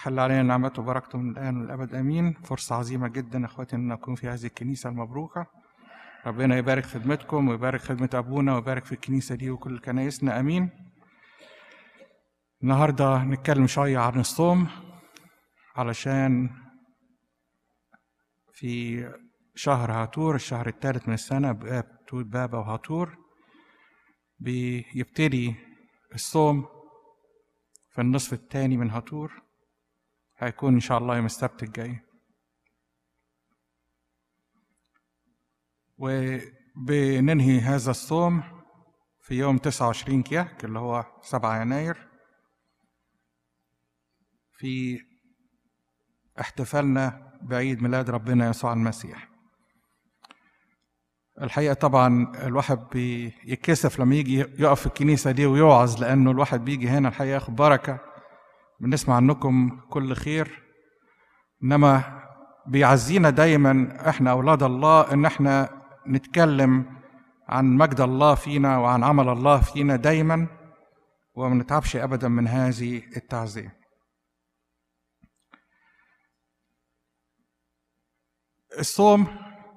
تحل علينا نعمته وبركته من الآن والأبد آمين فرصة عظيمة جدا أخواتي أن نكون في هذه الكنيسة المبروكة ربنا يبارك خدمتكم ويبارك خدمة أبونا ويبارك في الكنيسة دي وكل كنايسنا آمين النهاردة نتكلم شوية عن الصوم علشان في شهر هاتور الشهر الثالث من السنة بآب توت بابا وهاتور بيبتدي الصوم في النصف الثاني من هاتور هيكون إن شاء الله يوم السبت الجاي وبننهي هذا الصوم في يوم 29 كيهك اللي هو 7 يناير في احتفالنا بعيد ميلاد ربنا يسوع المسيح الحقيقة طبعا الواحد بيتكسف لما يجي يقف في الكنيسة دي ويوعظ لأنه الواحد بيجي هنا الحقيقة ياخد بركة بنسمع عنكم كل خير إنما بيعزينا دايما احنا أولاد الله إن احنا نتكلم عن مجد الله فينا وعن عمل الله فينا دايما وما نتعبش أبدا من هذه التعزية الصوم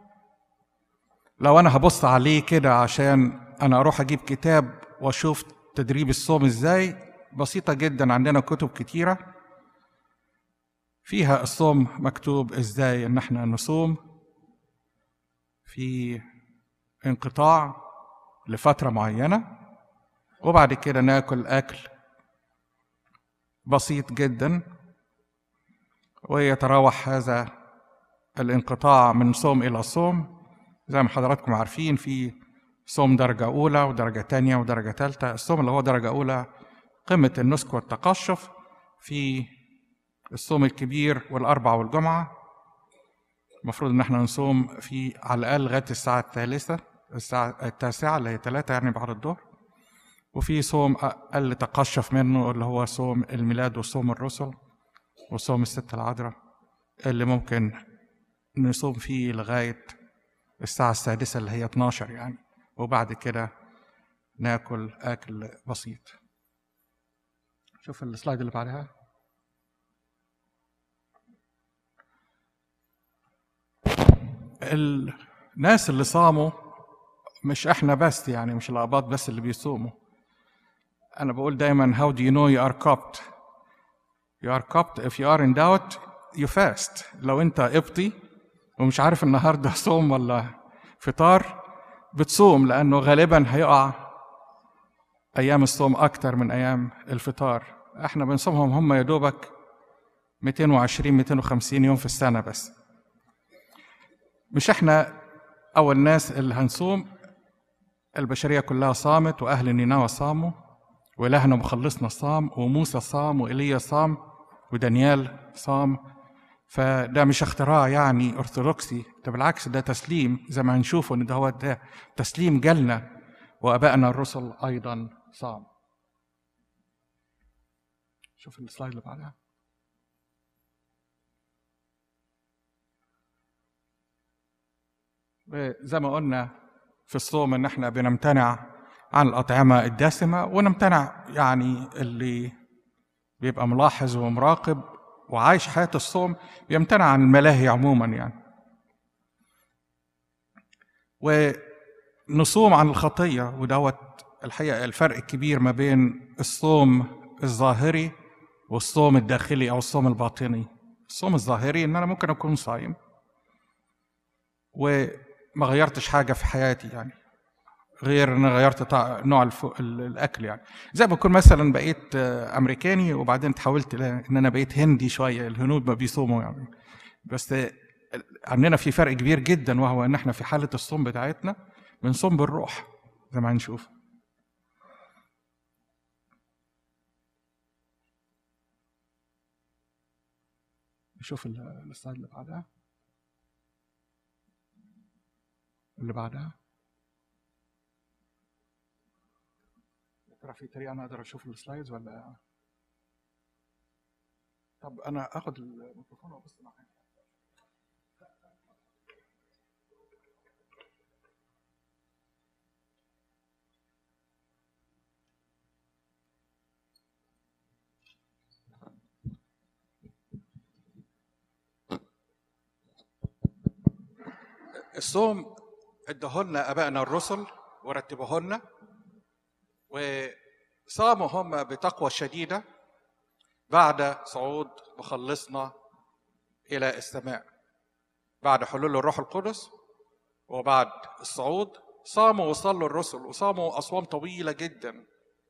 لو انا هبص عليه كده عشان انا اروح اجيب كتاب واشوف تدريب الصوم ازاي بسيطة جدا عندنا كتب كتيرة فيها الصوم مكتوب ازاي ان احنا نصوم في انقطاع لفترة معينة وبعد كده ناكل اكل بسيط جدا ويتراوح هذا الانقطاع من صوم إلى صوم زي ما حضراتكم عارفين في صوم درجة أولى ودرجة تانية ودرجة تالتة الصوم اللي هو درجة أولى قمة النسك والتقشف في الصوم الكبير والأربع والجمعة المفروض إن احنا نصوم في على الأقل لغاية الساعة الثالثة الساعة التاسعة اللي هي ثلاثة يعني بعد الظهر وفي صوم أقل تقشف منه اللي هو صوم الميلاد وصوم الرسل وصوم الست العذراء اللي ممكن نصوم فيه لغاية الساعة السادسة اللي هي 12 يعني وبعد كده ناكل أكل بسيط شوف السلايد اللي بعدها الناس اللي صاموا مش احنا بس يعني مش الاباط بس اللي بيصوموا انا بقول دايما how do you know you are cupped you are cupped if you are in doubt you fast لو انت قبطي ومش عارف النهارده صوم ولا فطار بتصوم لانه غالبا هيقع ايام الصوم اكتر من ايام الفطار احنا بنصومهم هم يا دوبك 220 250 يوم في السنه بس مش احنا اول ناس اللي هنصوم البشريه كلها صامت واهل نينوى صاموا والهنا مخلصنا صام وموسى صام وايليا صام ودانيال صام فده مش اختراع يعني ارثوذكسي ده بالعكس ده تسليم زي ما هنشوفه ان ده هو ده تسليم جالنا وابائنا الرسل ايضا صام شوف السلايد اللي بعدها زي ما قلنا في الصوم ان احنا بنمتنع عن الاطعمه الدسمه ونمتنع يعني اللي بيبقى ملاحظ ومراقب وعايش حياة الصوم بيمتنع عن الملاهي عموما يعني ونصوم عن الخطية ودوت الحقيقة الفرق الكبير ما بين الصوم الظاهري والصوم الداخلي أو الصوم الباطني الصوم الظاهري إن أنا ممكن أكون صايم وما غيرتش حاجة في حياتي يعني غير ان غيرت نوع الف... الاكل يعني زي ما بكون مثلا بقيت امريكاني وبعدين تحولت ان انا بقيت هندي شويه الهنود ما بيصوموا يعني بس عندنا في فرق كبير جدا وهو ان احنا في حاله الصوم بتاعتنا بنصوم بالروح زي ما هنشوف نشوف السلايد اللي بعدها اللي بعدها ترى في طريقه انا اقدر اشوف السلايدز ولا طب انا اخد الميكروفون وابص معاك الصوم ادهولنا ابائنا الرسل ورتبوهولنا وصاموا هم بتقوى شديده بعد صعود مخلصنا الى السماء بعد حلول الروح القدس وبعد الصعود صاموا وصلوا الرسل وصاموا اصوام طويله جدا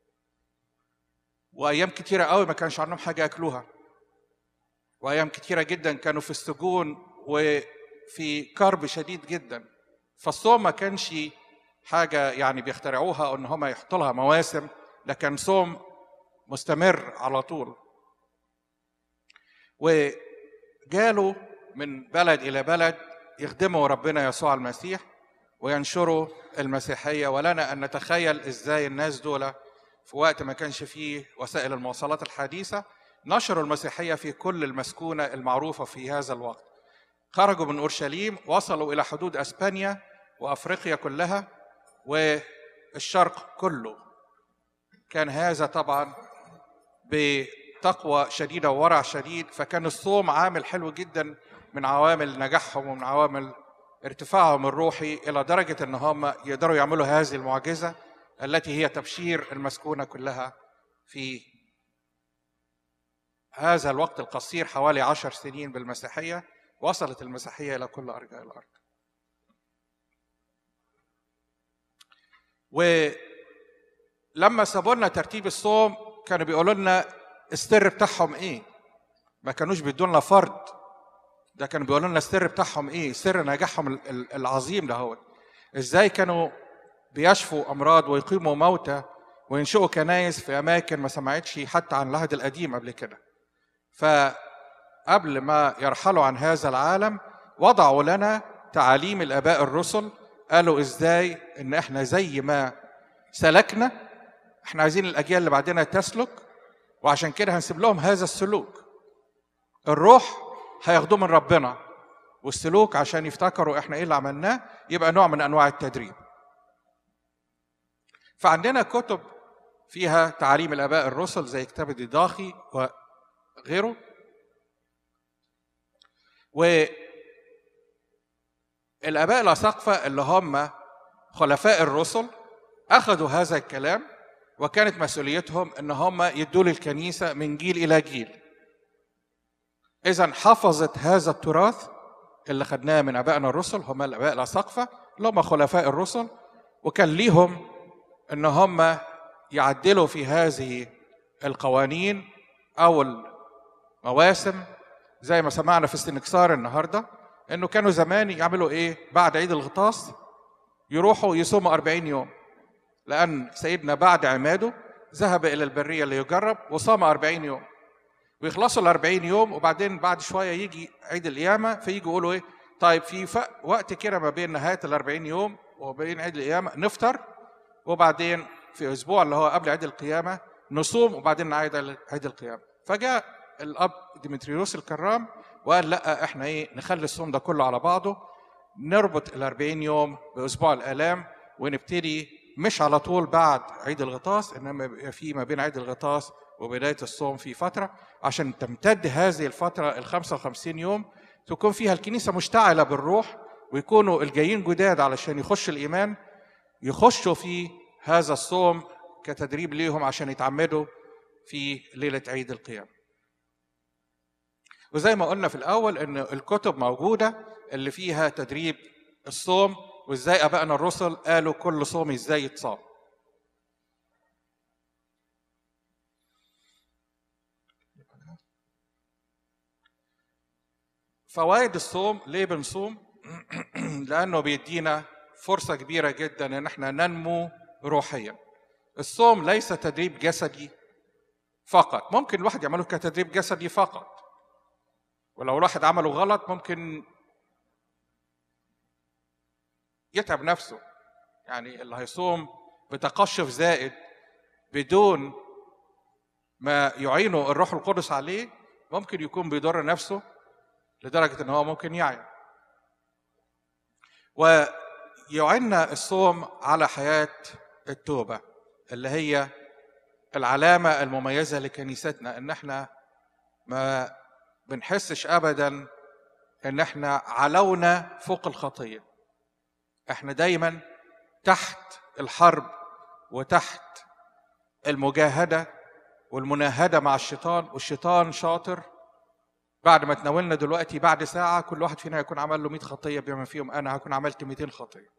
وايام كتيره قوي ما كانش عندهم حاجه ياكلوها وايام كتيره جدا كانوا في السجون وفي كرب شديد جدا فالصوم ما كانش حاجه يعني بيخترعوها او ان هم يحطوا لها مواسم ده كان صوم مستمر على طول وجالوا من بلد الى بلد يخدموا ربنا يسوع المسيح وينشروا المسيحيه ولنا ان نتخيل ازاي الناس دول في وقت ما كانش فيه وسائل المواصلات الحديثه نشروا المسيحيه في كل المسكونه المعروفه في هذا الوقت خرجوا من اورشليم وصلوا الى حدود اسبانيا وافريقيا كلها والشرق كله كان هذا طبعا بتقوى شديده وورع شديد فكان الصوم عامل حلو جدا من عوامل نجاحهم ومن عوامل ارتفاعهم الروحي الى درجه ان هم يقدروا يعملوا هذه المعجزه التي هي تبشير المسكونه كلها في هذا الوقت القصير حوالي عشر سنين بالمسيحيه وصلت المسيحيه الى كل ارجاء الارض. ولما سابوا لنا ترتيب الصوم كانوا بيقولوا لنا السر بتاعهم ايه؟ ما كانوش بيدوا لنا فرض ده كانوا بيقولوا لنا السر بتاعهم ايه؟ سر نجاحهم العظيم ده هو ازاي كانوا بيشفوا امراض ويقيموا موتى وينشئوا كنايس في اماكن ما سمعتش حتى عن العهد القديم قبل كده. فقبل ما يرحلوا عن هذا العالم وضعوا لنا تعاليم الاباء الرسل قالوا ازاي ان احنا زي ما سلكنا احنا عايزين الاجيال اللي بعدنا تسلك وعشان كده هنسيب لهم هذا السلوك الروح هياخدوه من ربنا والسلوك عشان يفتكروا احنا ايه اللي عملناه يبقى نوع من انواع التدريب فعندنا كتب فيها تعاليم الاباء الرسل زي كتاب الديداخي وغيره والاباء الاساقفه اللي هم خلفاء الرسل اخذوا هذا الكلام وكانت مسؤوليتهم ان هم يدوا للكنيسه من جيل الى جيل اذا حفظت هذا التراث اللي خدناه من ابائنا الرسل هم الاباء الاساقفه اللي هم خلفاء الرسل وكان ليهم ان هم يعدلوا في هذه القوانين او المواسم زي ما سمعنا في استنكسار النهارده انه كانوا زمان يعملوا ايه بعد عيد الغطاس يروحوا يصوموا 40 يوم لان سيدنا بعد عماده ذهب الى البريه ليجرب وصام 40 يوم ويخلصوا ال 40 يوم وبعدين بعد شويه يجي عيد القيامه فيجي يقولوا ايه طيب في وقت كده ما بين نهايه ال 40 يوم وبين عيد القيامه نفطر وبعدين في اسبوع اللي هو قبل عيد القيامه نصوم وبعدين نعيد عيد القيامه فجاء الاب ديمتريوس الكرام وقال لا احنا ايه نخلي الصوم ده كله على بعضه نربط ال 40 يوم باسبوع الالام ونبتدي مش على طول بعد عيد الغطاس انما يبقى في ما بين عيد الغطاس وبدايه الصوم في فتره عشان تمتد هذه الفتره ال 55 يوم تكون فيها الكنيسه مشتعله بالروح ويكونوا الجايين جداد علشان يخش الايمان يخشوا في هذا الصوم كتدريب ليهم عشان يتعمدوا في ليله عيد القيامه. وزي ما قلنا في الاول ان الكتب موجوده اللي فيها تدريب الصوم وازاي ابائنا الرسل قالوا كل صوم ازاي يتصام. فوائد الصوم ليه بنصوم؟ لانه بيدينا فرصه كبيره جدا ان احنا ننمو روحيا. الصوم ليس تدريب جسدي فقط، ممكن الواحد يعمله كتدريب جسدي فقط. ولو الواحد عمله غلط ممكن يتعب نفسه. يعني اللي هيصوم بتقشف زائد بدون ما يعينه الروح القدس عليه ممكن يكون بيضر نفسه لدرجة إن هو ممكن يعي ويعنا الصوم على حياة التوبة اللي هي العلامة المميزة لكنيستنا إن إحنا ما بنحسش أبدا إن إحنا علونا فوق الخطية احنا دايما تحت الحرب وتحت المجاهده والمناهده مع الشيطان والشيطان شاطر بعد ما تناولنا دلوقتي بعد ساعه كل واحد فينا هيكون عمل له 100 خطيه بما فيهم انا هكون عملت 200 خطيه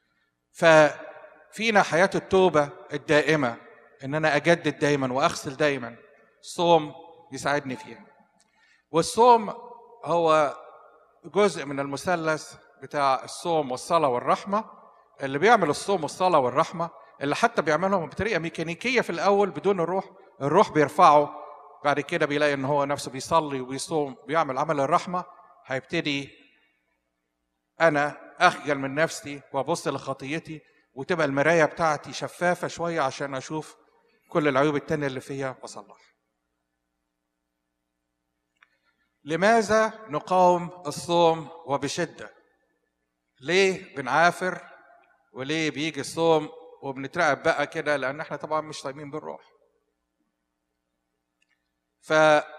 ففينا حياه التوبه الدائمه ان انا اجدد دايما واغسل دايما الصوم يساعدني فيها والصوم هو جزء من المثلث بتاع الصوم والصلاه والرحمه اللي بيعمل الصوم والصلاه والرحمه اللي حتى بيعملهم بطريقه ميكانيكيه في الاول بدون الروح الروح بيرفعه بعد كده بيلاقي ان هو نفسه بيصلي وبيصوم بيعمل عمل الرحمه هيبتدي انا اخجل من نفسي وابص لخطيتي وتبقى المرايه بتاعتي شفافه شويه عشان اشوف كل العيوب التانية اللي فيها واصلحها لماذا نقاوم الصوم وبشده ليه بنعافر وليه بيجي الصوم وبنترقب بقى كده لان احنا طبعا مش صايمين بالروح ف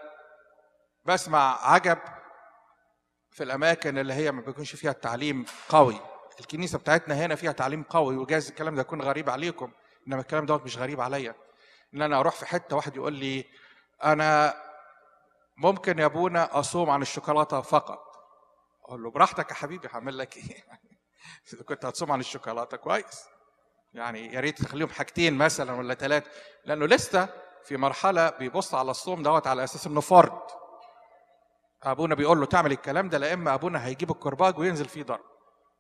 بسمع عجب في الاماكن اللي هي ما بيكونش فيها التعليم قوي الكنيسه بتاعتنا هنا فيها تعليم قوي وجايز الكلام ده يكون غريب عليكم انما الكلام دوت مش غريب عليا ان انا اروح في حته واحد يقول لي انا ممكن يا ابونا اصوم عن الشوكولاته فقط اقول له براحتك يا حبيبي هعمل لك ايه اذا كنت هتصوم عن الشوكولاته كويس يعني يا ريت تخليهم حاجتين مثلا ولا ثلاثه لانه لسه في مرحله بيبص على الصوم دوت على اساس انه فرض ابونا بيقول له تعمل الكلام ده لا اما ابونا هيجيب الكرباج وينزل فيه ضرب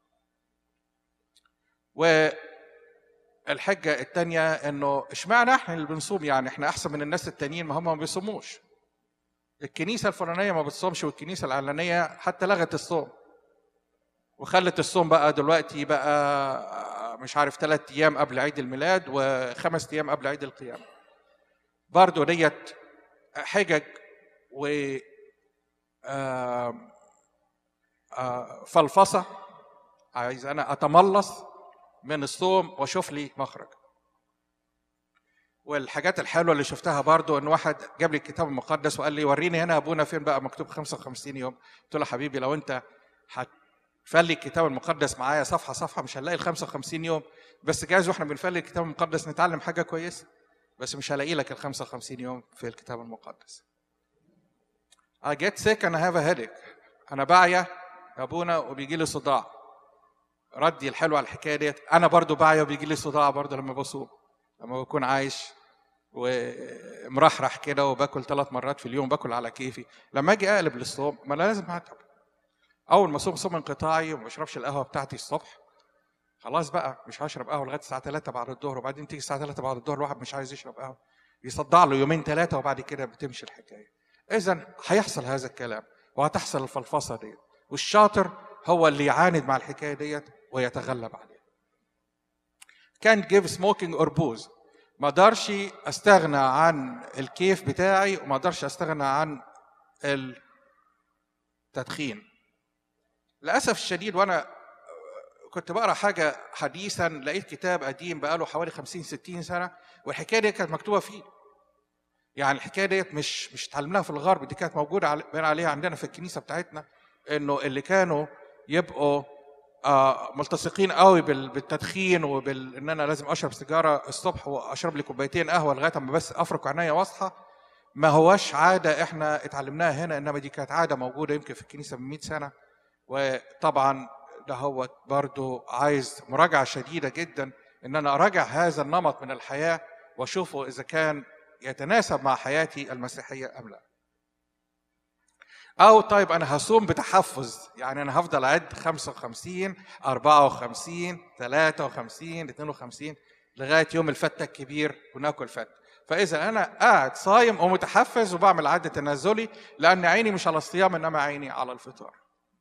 والحجه الثانيه انه اشمعنى احنا اللي بنصوم يعني احنا احسن من الناس التانيين ما هم ما بيصوموش الكنيسه الفلانيه ما بتصومش والكنيسه العلانيه حتى لغت الصوم وخلت الصوم بقى دلوقتي بقى مش عارف ثلاث ايام قبل عيد الميلاد وخمس ايام قبل عيد القيامه برضه ديت حجج و فلفصه عايز انا اتملص من الصوم واشوف لي مخرج والحاجات الحلوه اللي شفتها برضو ان واحد جاب لي الكتاب المقدس وقال لي وريني هنا ابونا فين بقى مكتوب 55 يوم قلت له حبيبي لو انت هتفلي الكتاب المقدس معايا صفحه صفحه مش هنلاقي ال 55 يوم بس جايز واحنا بنفلي الكتاب المقدس نتعلم حاجه كويسه بس مش هلاقي لك ال 55 يوم في الكتاب المقدس I get sick and I have a headache انا بعيا يا ابونا وبيجي لي صداع ردي الحلو على الحكايه ديت انا برضو بعيا وبيجي لي صداع برضو لما بصوم لما بكون عايش ومرحرح كده وباكل ثلاث مرات في اليوم باكل على كيفي لما اجي اقلب للصوم ما انا لازم اتعب اول ما اصوم صوم انقطاعي وما بشربش القهوه بتاعتي الصبح خلاص بقى مش هشرب قهوه لغايه الساعه 3 بعد الظهر وبعدين تيجي الساعه 3 بعد الظهر الواحد مش عايز يشرب قهوه يصدع له يومين ثلاثه وبعد كده بتمشي الحكايه اذا هيحصل هذا الكلام وهتحصل الفلفصه ديت والشاطر هو اللي يعاند مع الحكايه ديت ويتغلب عليها كان جيف سموكينج اور بوز ما اقدرش استغنى عن الكيف بتاعي وما اقدرش استغنى عن التدخين للاسف الشديد وانا كنت بقرا حاجه حديثا لقيت كتاب قديم بقاله حوالي 50 60 سنه والحكايه دي كانت مكتوبه فيه يعني الحكايه ديت مش مش اتعلمناها في الغرب دي كانت موجوده بين عليها عندنا في الكنيسه بتاعتنا انه اللي كانوا يبقوا آه ملتصقين قوي بالتدخين وبال ان انا لازم اشرب سيجاره الصبح واشرب لي كوبايتين قهوه لغايه اما بس افرك عينيا واصحى ما هواش عاده احنا اتعلمناها هنا انما دي كانت عاده موجوده يمكن في الكنيسه من 100 سنه وطبعا ده هو برضو عايز مراجعه شديده جدا ان انا اراجع هذا النمط من الحياه واشوفه اذا كان يتناسب مع حياتي المسيحيه ام لا. أو طيب أنا هصوم بتحفظ يعني أنا هفضل أعد 55 54 53 52 لغاية يوم الفتة الكبير وناكل فتة فإذا أنا قاعد صايم ومتحفز وبعمل عد تنازلي لأن عيني مش على الصيام إنما عيني على الفطار.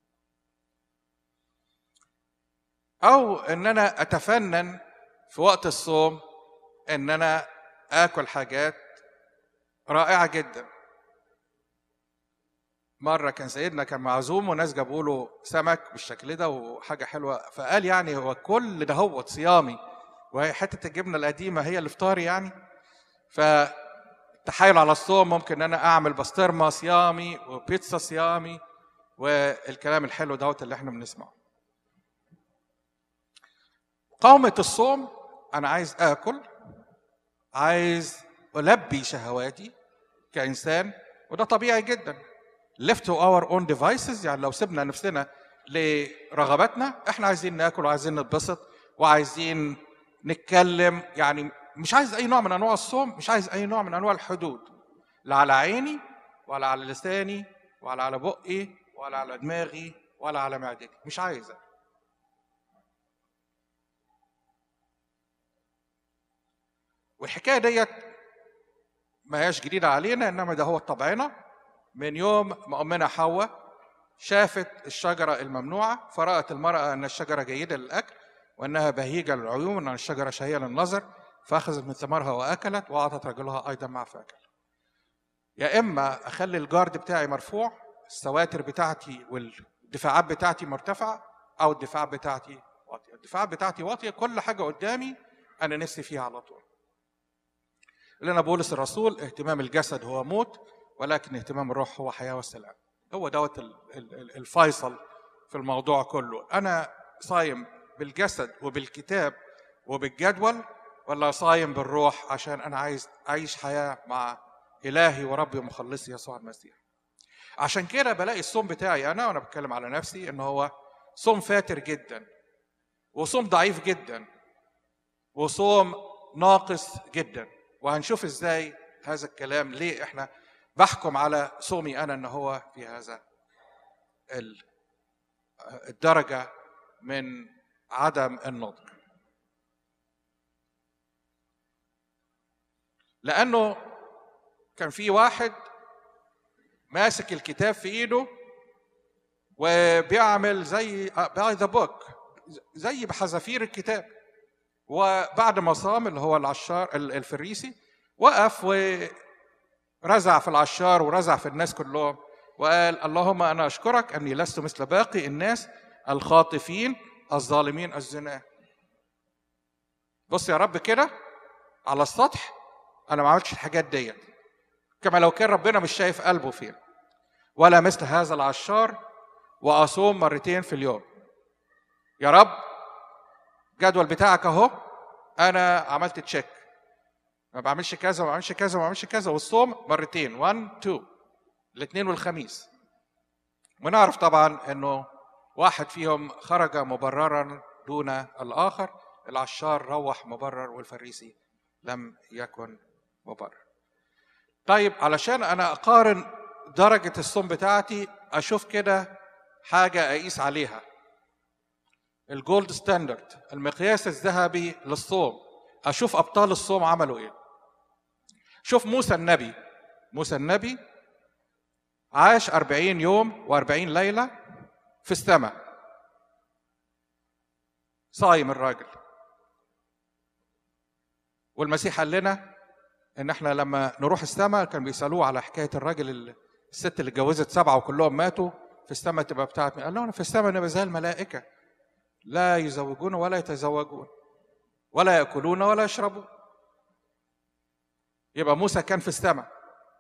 أو إن أنا أتفنن في وقت الصوم إن أنا آكل حاجات رائعة جدا مرة كان سيدنا كان معزوم وناس جابوا له سمك بالشكل ده وحاجة حلوة فقال يعني هو كل ده هو صيامي وهي حتة الجبنة القديمة هي الإفطار يعني فتحايل على الصوم ممكن ان انا اعمل بسطرمه صيامي وبيتزا صيامي والكلام الحلو دوت اللي احنا بنسمعه مقاومة الصوم أنا عايز آكل عايز ألبي شهواتي كإنسان وده طبيعي جدا left to our own devices يعني لو سيبنا نفسنا لرغباتنا احنا عايزين ناكل وعايزين نتبسط وعايزين نتكلم يعني مش عايز اي نوع من انواع الصوم مش عايز اي نوع من انواع الحدود لا على عيني ولا على لساني ولا على بقي ولا على دماغي ولا على معدتي مش عايز والحكايه ديت ما هياش جديده علينا انما ده هو طبعنا من يوم ما امنا حواء شافت الشجره الممنوعه فرات المراه ان الشجره جيده للاكل وانها بهيجه للعيون وان الشجره شهيه للنظر فاخذت من ثمرها واكلت واعطت رجلها ايضا مع فاكل يا اما اخلي الجارد بتاعي مرفوع السواتر بتاعتي والدفاعات بتاعتي مرتفعه او الدفاعات بتاعتي واطيه الدفاعات بتاعتي واطيه كل حاجه قدامي انا نفسي فيها على طول لنا بولس الرسول اهتمام الجسد هو موت ولكن اهتمام الروح هو حياه والسلام هو دوت الفيصل في الموضوع كله انا صايم بالجسد وبالكتاب وبالجدول ولا صايم بالروح عشان انا عايز اعيش حياه مع الهي وربي ومخلصي يسوع المسيح عشان كده بلاقي الصوم بتاعي انا وانا بتكلم على نفسي ان هو صوم فاتر جدا وصوم ضعيف جدا وصوم ناقص جدا وهنشوف ازاي هذا الكلام ليه احنا بحكم على صومي انا ان هو في هذا الدرجه من عدم النضج لانه كان في واحد ماسك الكتاب في ايده وبيعمل زي باي ذا بوك زي بحذافير الكتاب وبعد ما صام اللي هو العشار الفريسي وقف ورزع في العشار ورزع في الناس كلهم وقال اللهم انا اشكرك اني لست مثل باقي الناس الخاطفين الظالمين الزنا بص يا رب كده على السطح انا ما عملتش الحاجات ديت كما لو كان ربنا مش شايف قلبه فين ولا مثل هذا العشار واصوم مرتين في اليوم يا رب الجدول بتاعك اهو انا عملت تشيك ما بعملش كذا وما بعملش كذا وما بعملش كذا والصوم مرتين 1 2 الاثنين والخميس ونعرف طبعا انه واحد فيهم خرج مبررا دون الاخر العشار روح مبرر والفريسي لم يكن مبرر طيب علشان انا اقارن درجه الصوم بتاعتي اشوف كده حاجه اقيس عليها الجولد ستاندرد المقياس الذهبي للصوم اشوف ابطال الصوم عملوا ايه شوف موسى النبي موسى النبي عاش أربعين يوم وأربعين ليلة في السماء صايم الراجل والمسيح قال لنا ان احنا لما نروح السماء كان بيسالوه على حكايه الراجل الست اللي اتجوزت سبعه وكلهم ماتوا في السماء تبقى بتاعت مين؟ قال له انا في السماء نبقى زي الملائكه لا يزوجون ولا يتزوجون ولا ياكلون ولا يشربون يبقى موسى كان في السماء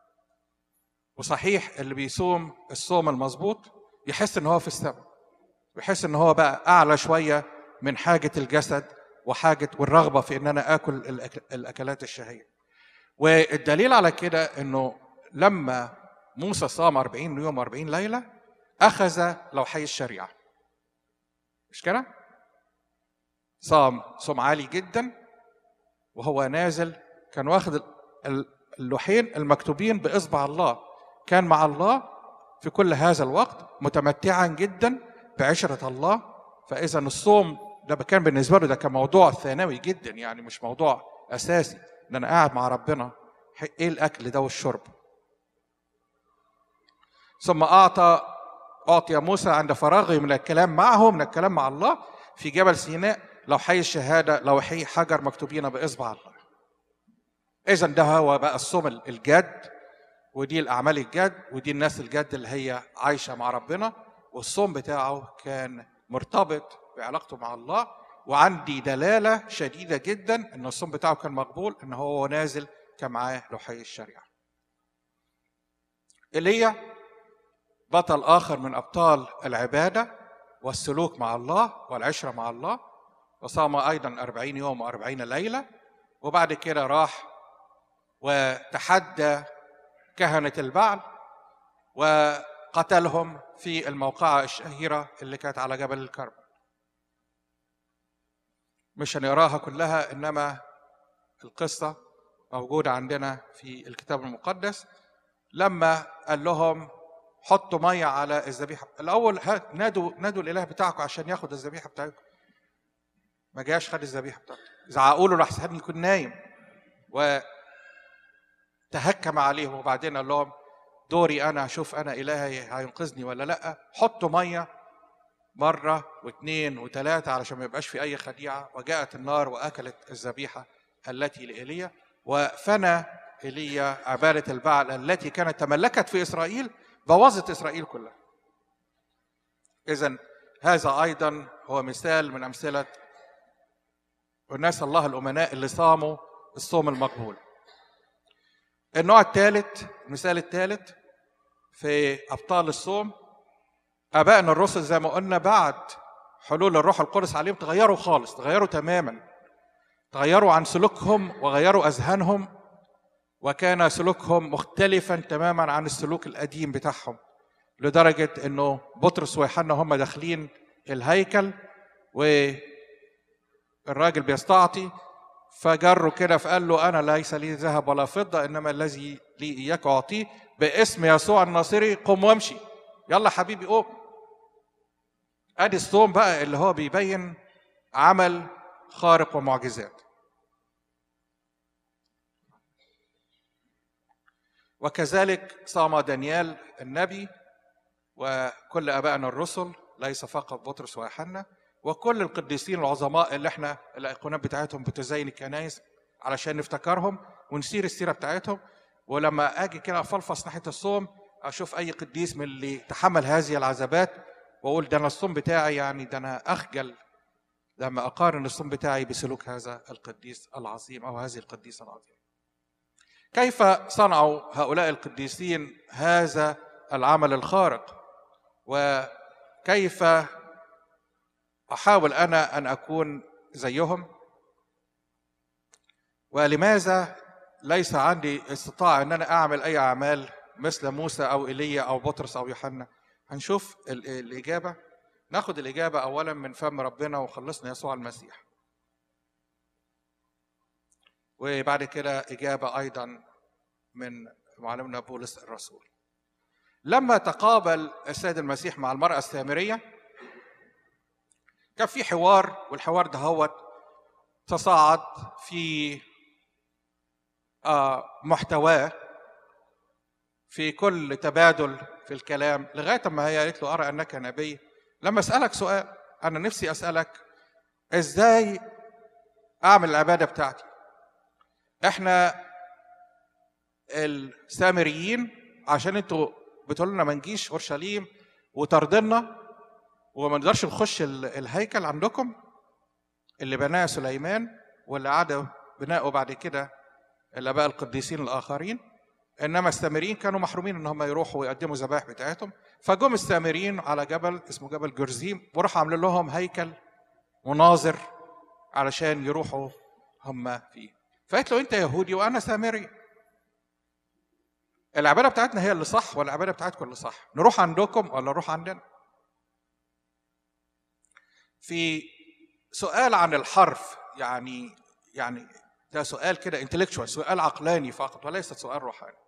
وصحيح اللي بيصوم الصوم المظبوط يحس ان هو في السماء ويحس ان هو بقى اعلى شويه من حاجه الجسد وحاجه والرغبه في ان انا اكل الاكلات الشهيه والدليل على كده انه لما موسى صام 40 يوم و40 ليله اخذ لوحي الشريعه مش كده صام صوم عالي جدا وهو نازل كان واخد اللوحين المكتوبين باصبع الله كان مع الله في كل هذا الوقت متمتعا جدا بعشره الله فاذا الصوم ده كان بالنسبه له ده كان موضوع ثانوي جدا يعني مش موضوع اساسي ان انا قاعد مع ربنا ايه الاكل ده والشرب ثم اعطى اعطي موسى عند فراغه من الكلام معه من الكلام مع الله في جبل سيناء لوحي الشهاده لوحي حجر مكتوبين باصبع الله اذا ده هو بقى الصوم الجد ودي الاعمال الجد ودي الناس الجد اللي هي عايشه مع ربنا والصوم بتاعه كان مرتبط بعلاقته مع الله وعندي دلاله شديده جدا ان الصوم بتاعه كان مقبول ان هو نازل كان معاه لوحي الشريعه. ايليا بطل اخر من ابطال العباده والسلوك مع الله والعشره مع الله وصام أيضا أربعين يوم وأربعين ليلة وبعد كده راح وتحدى كهنة البعل وقتلهم في الموقعة الشهيرة اللي كانت على جبل الكرم مش هنقراها كلها إنما القصة موجودة عندنا في الكتاب المقدس لما قال لهم حطوا مية على الذبيحة الأول هات نادوا نادوا الإله بتاعكم عشان ياخد الذبيحة بتاعتكم ما جاش خد الذبيحة بتاعته زعقوا له لحسن يكون نايم وتهكم عليهم وبعدين قال لهم دوري أنا أشوف أنا إلهي هينقذني ولا لأ حطوا مية مرة واثنين وثلاثة علشان ما يبقاش في أي خديعة وجاءت النار وأكلت الذبيحة التي لإيليا وفنى ايليا عباده البعل التي كانت تملكت في اسرائيل بوظت اسرائيل كلها اذا هذا ايضا هو مثال من امثله الناس الله الامناء اللي صاموا الصوم المقبول النوع الثالث المثال الثالث في ابطال الصوم ابائنا الرسل زي ما قلنا بعد حلول الروح القدس عليهم تغيروا خالص تغيروا تماما تغيروا عن سلوكهم وغيروا اذهانهم وكان سلوكهم مختلفا تماما عن السلوك القديم بتاعهم لدرجه انه بطرس ويوحنا هم داخلين الهيكل والراجل بيستعطي فجروا كده فقال له انا ليس لي ذهب ولا فضه انما الذي لي اياك اعطيه باسم يسوع الناصري قم وامشي يلا حبيبي قوم ادي الصوم بقى اللي هو بيبين عمل خارق ومعجزات وكذلك صام دانيال النبي وكل ابائنا الرسل ليس فقط بطرس ويوحنا وكل القديسين العظماء اللي احنا الايقونات بتاعتهم بتزين الكنائس علشان نفتكرهم ونسير السيره بتاعتهم ولما اجي كده افلفص ناحيه الصوم اشوف اي قديس من اللي تحمل هذه العذابات واقول ده انا الصوم بتاعي يعني ده انا اخجل لما اقارن الصوم بتاعي بسلوك هذا القديس العظيم او هذه القديسه العظيمه كيف صنعوا هؤلاء القديسين هذا العمل الخارق وكيف احاول انا ان اكون زيهم ولماذا ليس عندي استطاعه ان انا اعمل اي اعمال مثل موسى او ايليا او بطرس او يوحنا هنشوف الاجابه ناخد الاجابه اولا من فم ربنا وخلصنا يسوع المسيح وبعد كده إجابة أيضا من معلمنا بولس الرسول لما تقابل السيد المسيح مع المرأة السامرية كان في حوار والحوار ده هو تصاعد في آه، محتواه في كل تبادل في الكلام لغايه ما هي قالت له ارى انك نبي لما اسالك سؤال انا نفسي اسالك ازاي اعمل العباده بتاعتي احنا السامريين عشان انتوا بتقولوا لنا ما نجيش اورشليم وترضنا وما نقدرش نخش الهيكل عندكم اللي بناه سليمان واللي عاد بناؤه بعد كده الاباء القديسين الاخرين انما السامريين كانوا محرومين ان هم يروحوا ويقدموا ذبائح بتاعتهم فجم السامريين على جبل اسمه جبل جرزيم وراحوا عاملين لهم هيكل مناظر علشان يروحوا هم فيه فقالت له انت يهودي وانا سامري العباده بتاعتنا هي اللي صح ولا العباده بتاعتكم اللي صح نروح عندكم ولا نروح عندنا في سؤال عن الحرف يعني يعني ده سؤال كده انتلكشوال سؤال عقلاني فقط وليس سؤال روحاني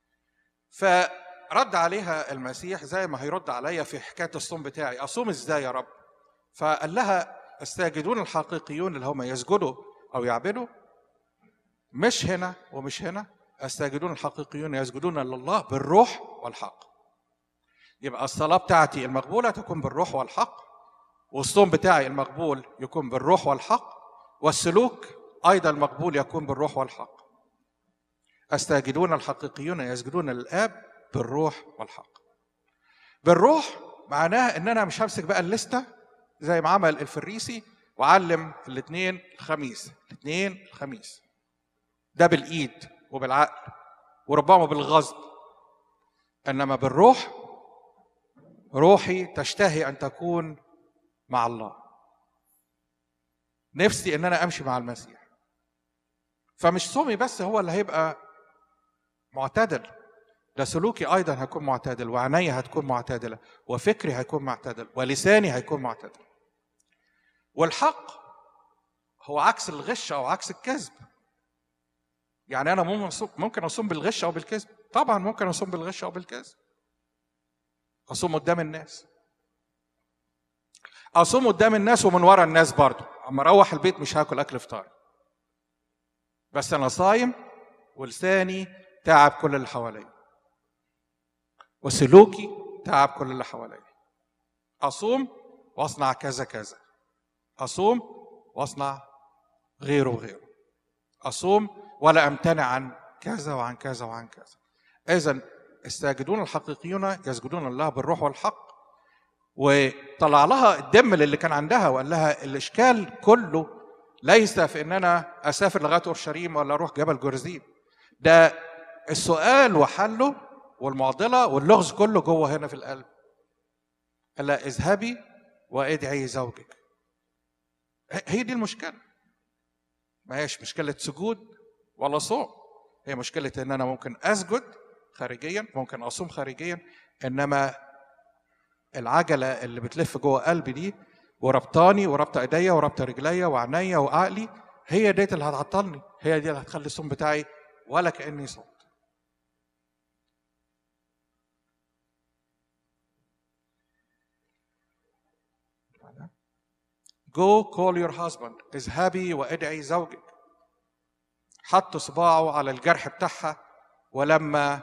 فرد عليها المسيح زي ما هيرد عليا في حكايه الصوم بتاعي اصوم ازاي يا رب فقال لها الساجدون الحقيقيون اللي هم يسجدوا او يعبدوا مش هنا ومش هنا الساجدون الحقيقيون يسجدون لله بالروح والحق يبقى الصلاة بتاعتي المقبولة تكون بالروح والحق والصوم بتاعي المقبول يكون بالروح والحق والسلوك أيضا المقبول يكون بالروح والحق الساجدون الحقيقيون يسجدون للآب بالروح والحق بالروح معناها ان انا مش همسك بقى الليسته زي ما عمل الفريسي وعلم الاثنين الخميس الاثنين الخميس ده بالايد وبالعقل وربما بالغصب انما بالروح روحي تشتهي ان تكون مع الله نفسي ان انا امشي مع المسيح فمش صومي بس هو اللي هيبقى معتدل ده سلوكي ايضا هيكون معتدل وعيني هتكون معتدله وفكري هيكون معتدل ولساني هيكون معتدل والحق هو عكس الغش او عكس الكذب يعني انا ممكن اصوم بالغش او بالكذب طبعا ممكن اصوم بالغش او بالكذب اصوم قدام الناس اصوم قدام الناس ومن ورا الناس برضه اما اروح البيت مش هاكل اكل فطار بس انا صايم ولساني تعب كل اللي حواليا وسلوكي تعب كل اللي حواليا اصوم واصنع كذا كذا اصوم واصنع غيره وغيره اصوم ولا امتنع عن كذا وعن كذا وعن كذا اذا الساجدون الحقيقيون يسجدون الله بالروح والحق وطلع لها الدم اللي كان عندها وقال لها الاشكال كله ليس في ان انا اسافر لغايه اورشليم ولا اروح جبل جرزيم ده السؤال وحله والمعضله واللغز كله جوه هنا في القلب قال لها اذهبي وادعي زوجك هي دي المشكله ما هيش مشكله سجود ولا صوم هي مشكله ان انا ممكن اسجد خارجيا ممكن اصوم خارجيا انما العجله اللي بتلف جوه قلبي دي وربطاني وربط ايديا وربط رجليا وعينيا وعقلي هي ديت اللي هتعطلني هي دي اللي هتخلي الصوم بتاعي ولا كاني صمت Go call your husband اذهبي وادعي زوجك حط صباعه على الجرح بتاعها ولما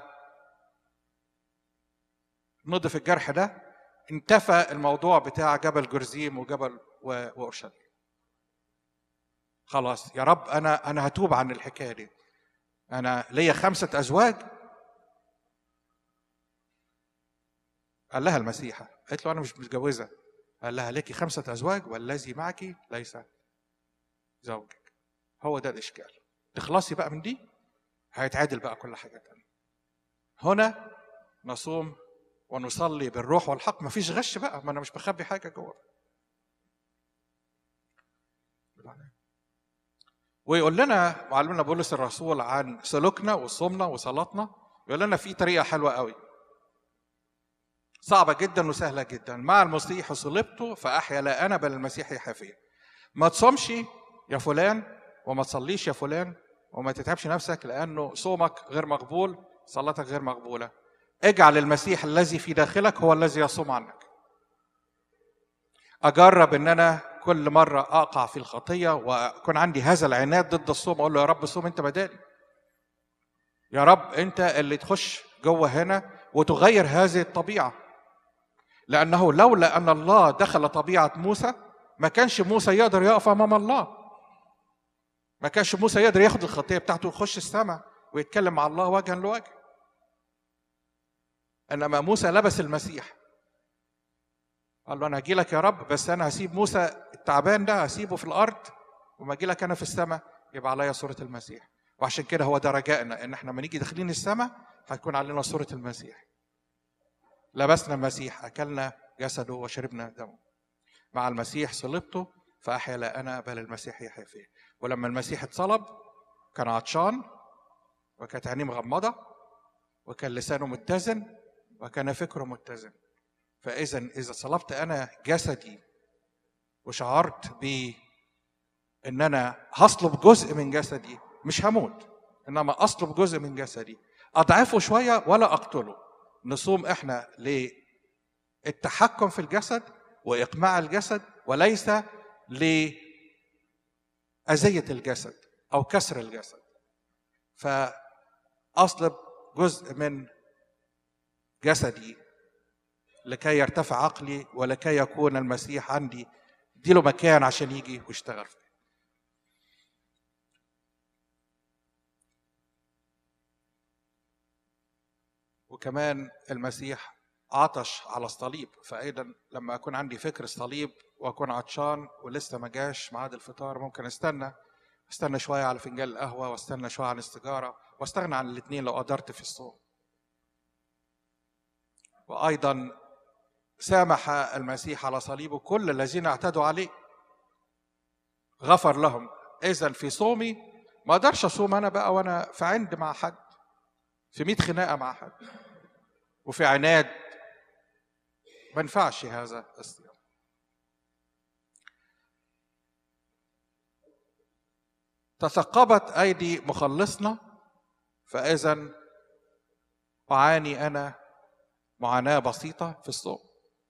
نضف الجرح ده انتفى الموضوع بتاع جبل جرزيم وجبل واورشليم خلاص يا رب انا انا هتوب عن الحكايه دي انا ليا خمسه ازواج قال لها المسيحه قالت له انا مش متجوزه قال لها لك خمسه ازواج والذي معك ليس زوجك هو ده الاشكال تخلصي بقى من دي هيتعادل بقى كل حاجه تانية هنا نصوم ونصلي بالروح والحق ما فيش غش بقى ما انا مش بخبي حاجه جوه ويقول لنا معلمنا بولس الرسول عن سلوكنا وصومنا وصلاتنا يقول لنا في طريقه حلوه قوي صعبه جدا وسهله جدا مع المسيح صلبت فاحيا لا انا بل المسيح يحيا فيا ما تصومش يا فلان وما تصليش يا فلان وما تتعبش نفسك لانه صومك غير مقبول صلاتك غير مقبوله اجعل المسيح الذي في داخلك هو الذي يصوم عنك اجرب ان انا كل مره اقع في الخطيه واكون عندي هذا العناد ضد الصوم اقول له يا رب صوم انت بدالي يا رب انت اللي تخش جوه هنا وتغير هذه الطبيعه لانه لولا ان الله دخل طبيعه موسى ما كانش موسى يقدر يقف امام الله ما كانش موسى يقدر ياخد الخطيه بتاعته ويخش السماء ويتكلم مع الله وجها لوجه انما موسى لبس المسيح قال له انا هجي لك يا رب بس انا هسيب موسى التعبان ده هسيبه في الارض وما اجي لك انا في السماء يبقى عليا صوره المسيح وعشان كده هو ده رجائنا ان احنا لما نيجي داخلين السماء هتكون علينا صوره المسيح لبسنا المسيح اكلنا جسده وشربنا دمه مع المسيح صلبته فاحيا لا انا بل المسيح يحيا فيه ولما المسيح اتصلب كان عطشان وكانت عينيه مغمضه وكان لسانه متزن وكان فكره متزن فإذا إذا صلبت أنا جسدي وشعرت ب إن أنا هصلب جزء من جسدي مش هموت إنما أصلب جزء من جسدي أضعفه شوية ولا أقتله نصوم إحنا للتحكم في الجسد وإقماع الجسد وليس لأذية الجسد أو كسر الجسد فأصلب جزء من جسدي لكي يرتفع عقلي ولكي يكون المسيح عندي دي له مكان عشان يجي ويشتغل فيه وكمان المسيح عطش على الصليب فايضا لما اكون عندي فكر الصليب واكون عطشان ولسه ما جاش ميعاد الفطار ممكن استنى استنى شويه على فنجان القهوه واستنى شويه عن السيجاره واستغنى عن الاثنين لو قدرت في الصوم وايضا سامح المسيح على صليبه كل الذين اعتدوا عليه غفر لهم اذا في صومي ما اقدرش اصوم انا بقى وانا في عند مع حد في 100 خناقه مع حد وفي عناد ما ينفعش هذا الصيام تثقبت ايدي مخلصنا فاذا اعاني انا معاناه بسيطه في الصوم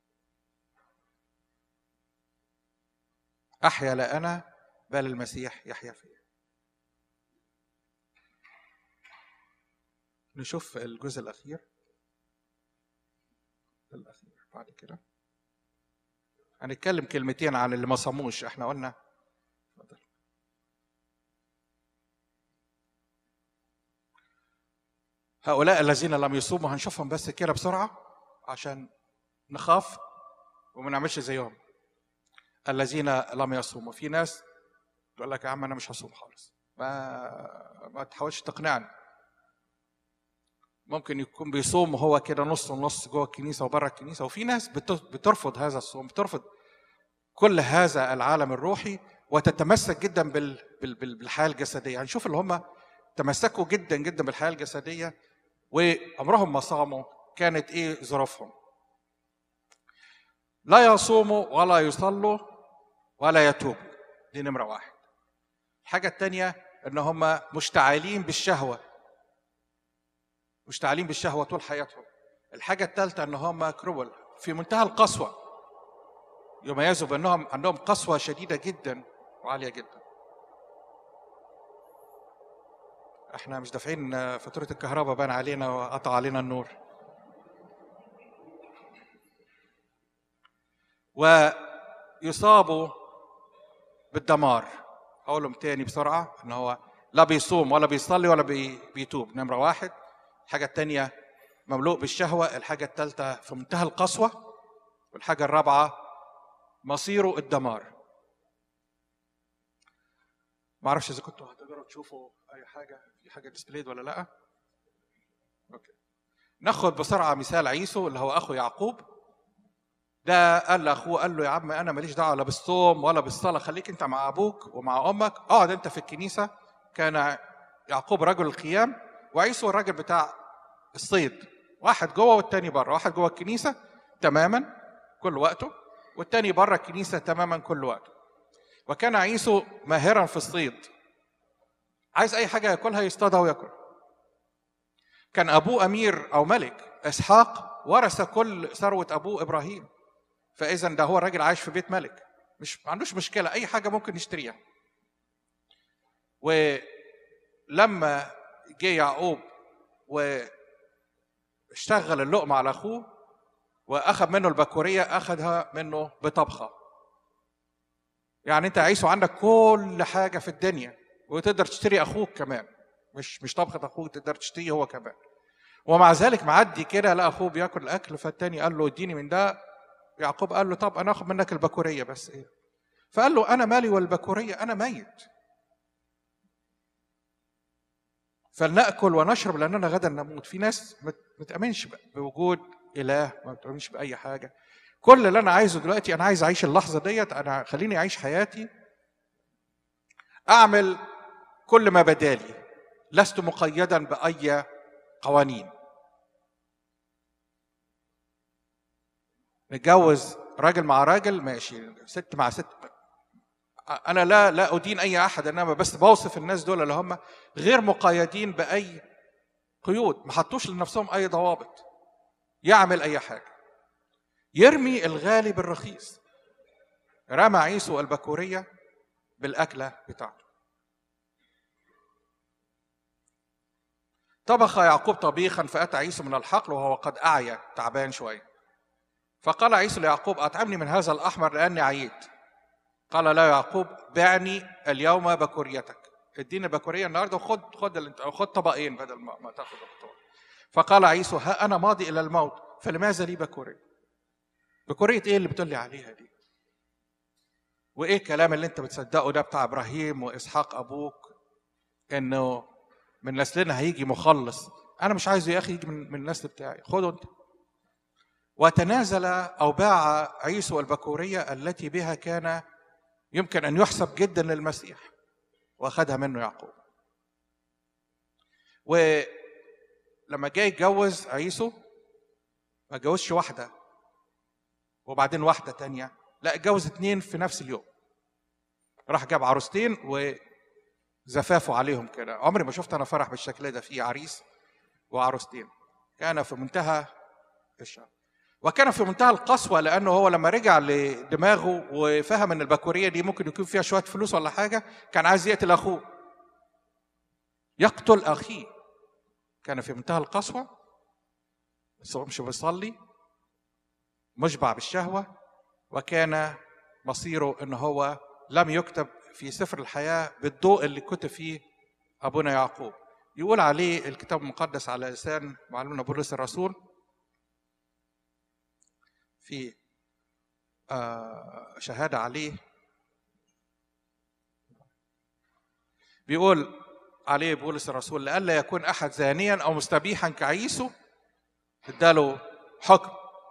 احيا لا انا بل المسيح يحيا فيا نشوف الجزء الاخير الاخير بعد كده هنتكلم كلمتين عن اللي ما صاموش احنا قلنا هؤلاء الذين لم يصوموا هنشوفهم بس كده بسرعة عشان نخاف وما نعملش زيهم الذين لم يصوموا في ناس تقول لك يا عم انا مش هصوم خالص ما ما تحاولش تقنعني ممكن يكون بيصوم وهو كده نص ونص جوه الكنيسه وبره الكنيسه وفي ناس بترفض هذا الصوم بترفض كل هذا العالم الروحي وتتمسك جدا بالحياه الجسديه هنشوف اللي هم تمسكوا جدا جدا بالحياه الجسديه وعمرهم ما صاموا كانت ايه ظروفهم لا يصوموا ولا يصلوا ولا يتوبوا دي نمره واحد الحاجه الثانيه ان هم مشتعلين بالشهوه مشتعلين بالشهوه طول حياتهم الحاجه الثالثه ان هم كرول في منتهى القسوه يميزوا بانهم عندهم قسوه شديده جدا وعاليه جدا احنا مش دافعين فاتوره الكهرباء بان علينا وقطع علينا النور ويصابوا بالدمار هقولهم تاني بسرعه ان هو لا بيصوم ولا بيصلي ولا بيتوب نمره واحد الحاجه الثانيه مملوء بالشهوه الحاجه الثالثه في منتهى القسوه والحاجه الرابعه مصيره الدمار ما اعرفش اذا كنتوا هتقدروا تشوفوا اي حاجه في حاجه ديسبلايد ولا لا اوكي ناخد بسرعه مثال عيسو اللي هو اخو يعقوب ده قال لاخوه قال له يا عم انا ماليش دعوه لا بالصوم ولا بالصلاه خليك انت مع ابوك ومع امك اقعد انت في الكنيسه كان يعقوب رجل القيام وعيسو الراجل بتاع الصيد واحد جوه والتاني بره واحد جوه الكنيسه تماما كل وقته والتاني بره الكنيسه تماما كل وقته وكان عيسو ماهرا في الصيد عايز اي حاجه ياكلها يصطادها وياكل كان ابوه امير او ملك اسحاق ورث كل ثروه ابوه ابراهيم فاذا ده هو الراجل عايش في بيت ملك مش ما عندوش مشكله اي حاجه ممكن يشتريها ولما جه يعقوب واشتغل اللقمه على اخوه واخذ منه البكوريه اخذها منه بطبخه يعني انت عيسو عندك كل حاجه في الدنيا وتقدر تشتري اخوك كمان مش مش طبخه اخوك تقدر تشتريه هو كمان ومع ذلك معدي كده لقى اخوه بياكل الاكل فالتاني قال له اديني من ده يعقوب قال له طب انا اخذ منك البكوريه بس ايه فقال له انا مالي والبكوريه انا ميت فلنأكل ونشرب لأننا غدا نموت في ناس ما تأمنش بوجود إله ما تأمنش بأي حاجة كل اللي أنا عايزه دلوقتي أنا عايز أعيش اللحظة ديت أنا خليني أعيش حياتي أعمل كل ما بدالي لست مقيدا بأي قوانين نتجوز راجل مع راجل ماشي ست مع ست انا لا لا ادين اي احد انما بس بوصف الناس دول اللي هم غير مقيدين باي قيود ما حطوش لنفسهم اي ضوابط يعمل اي حاجه يرمي الغالي بالرخيص رمى عيسو البكوريه بالاكله بتاعته طبخ يعقوب طبيخا فاتى عيسو من الحقل وهو قد اعيا تعبان شويه فقال عيسو ليعقوب اطعمني من هذا الاحمر لاني عييت قال لا يعقوب بعني اليوم بكوريتك اديني بكوريه النهارده وخد خد اللي انت خد طبقين بدل ما, ما تاخد الطبق فقال عيسو ها انا ماضي الى الموت فلماذا لي بكوريه؟ بكوريه ايه اللي بتقول لي عليها دي؟ وايه الكلام اللي انت بتصدقه ده بتاع ابراهيم واسحاق ابوك انه من نسلنا هيجي مخلص انا مش عايزه يا اخي يجي من, من النسل بتاعي خده انت وتنازل او باع عيسو البكوريه التي بها كان يمكن ان يحسب جدا للمسيح واخدها منه يعقوب ولما جاي يتجوز عيسو ما اتجوزش واحده وبعدين واحده تانية لا اتجوز اتنين في نفس اليوم راح جاب عروستين وزفافوا عليهم كده عمري ما شفت انا فرح بالشكل ده فيه عريس وعروستين كان في منتهى الشر وكان في منتهى القسوة لأنه هو لما رجع لدماغه وفهم إن البكورية دي ممكن يكون فيها شوية فلوس ولا حاجة كان عايز يقتل أخوه يقتل أخيه كان في منتهى القسوة بس هو مش بيصلي مشبع بالشهوة وكان مصيره إن هو لم يكتب في سفر الحياة بالضوء اللي كتب فيه أبونا يعقوب يقول عليه الكتاب المقدس على لسان معلمنا بولس الرسول في شهادة عليه بيقول عليه بولس الرسول لئلا يكون أحد زانيا أو مستبيحا كعيسو اداله حكم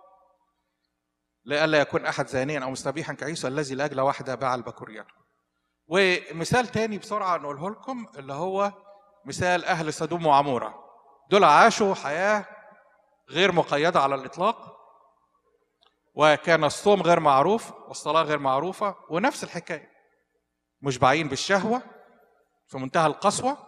لئلا يكون أحد زانيا أو مستبيحا كعيسو الذي لأجل واحدة باع البكوريات ومثال تاني بسرعة نقوله لكم اللي هو مثال أهل سدوم وعمورة دول عاشوا حياة غير مقيدة على الإطلاق وكان الصوم غير معروف والصلاة غير معروفة ونفس الحكاية مشبعين بالشهوة في منتهى القسوة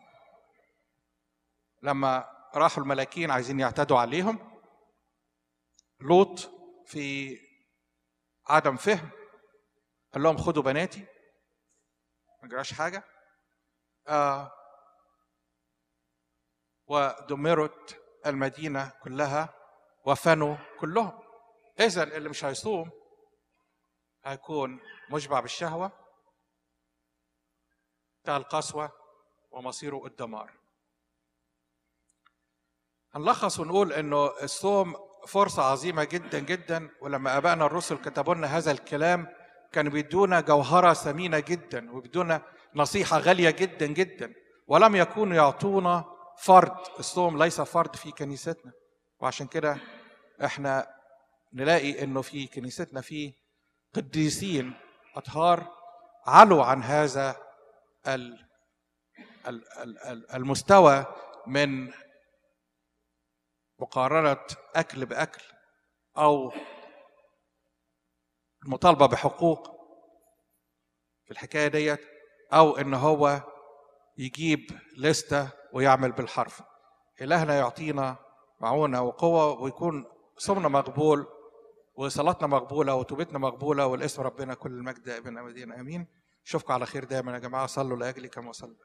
لما راحوا الملاكين عايزين يعتدوا عليهم لوط في عدم فهم قال لهم خدوا بناتي ما جراش حاجة آه ودمرت المدينة كلها وفنوا كلهم إذا اللي مش هيصوم هيكون مشبع بالشهوة بتاع القسوة ومصيره الدمار هنلخص ونقول انه الصوم فرصة عظيمة جدا جدا ولما ابائنا الرسل كتبوا لنا هذا الكلام كانوا بيدونا جوهرة ثمينة جدا وبيدونا نصيحة غالية جدا جدا ولم يكونوا يعطونا فرض الصوم ليس فرض في كنيستنا وعشان كده احنا نلاقي انه في كنيستنا في قديسين اطهار علوا عن هذا المستوى من مقارنة أكل بأكل أو المطالبة بحقوق في الحكاية ديت أو إن هو يجيب لستة ويعمل بالحرف إلهنا يعطينا معونة وقوة ويكون صومنا مقبول وصلاتنا مقبولة وتوبتنا مقبولة والاسم ربنا كل المجد ابن أبدين آمين أشوفكم على خير دايما يا جماعة صلوا لأجلي كما صلى